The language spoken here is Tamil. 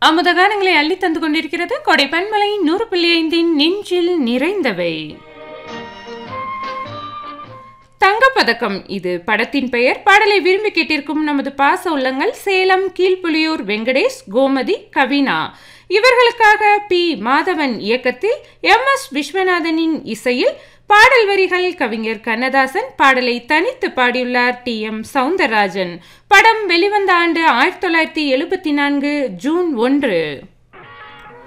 அமுத கானங்களை அள்ளி தந்து கொண்டிருக்கிறது கொடை பன்மலை நூறு புள்ளி ஐந்தின் நெஞ்சில் நிறைந்தவை தங்கப்பதக்கம் இது படத்தின் பெயர் பாடலை விரும்பி கேட்டிருக்கும் நமது பாச உள்ளங்கள் சேலம் கீழ்ப்புலியூர் வெங்கடேஷ் கோமதி கவினா இவர்களுக்காக பி மாதவன் இயக்கத்தில் எம் எஸ் விஸ்வநாதனின் இசையில் பாடல் வரிகள் கவிஞர் கண்ணதாசன் பாடலை தனித்து பாடியுள்ளார் டி எம் சவுந்தரராஜன் படம் வெளிவந்த ஆண்டு ஆயிரத்தி தொள்ளாயிரத்தி எழுபத்தி நான்கு ஜூன் ஒன்று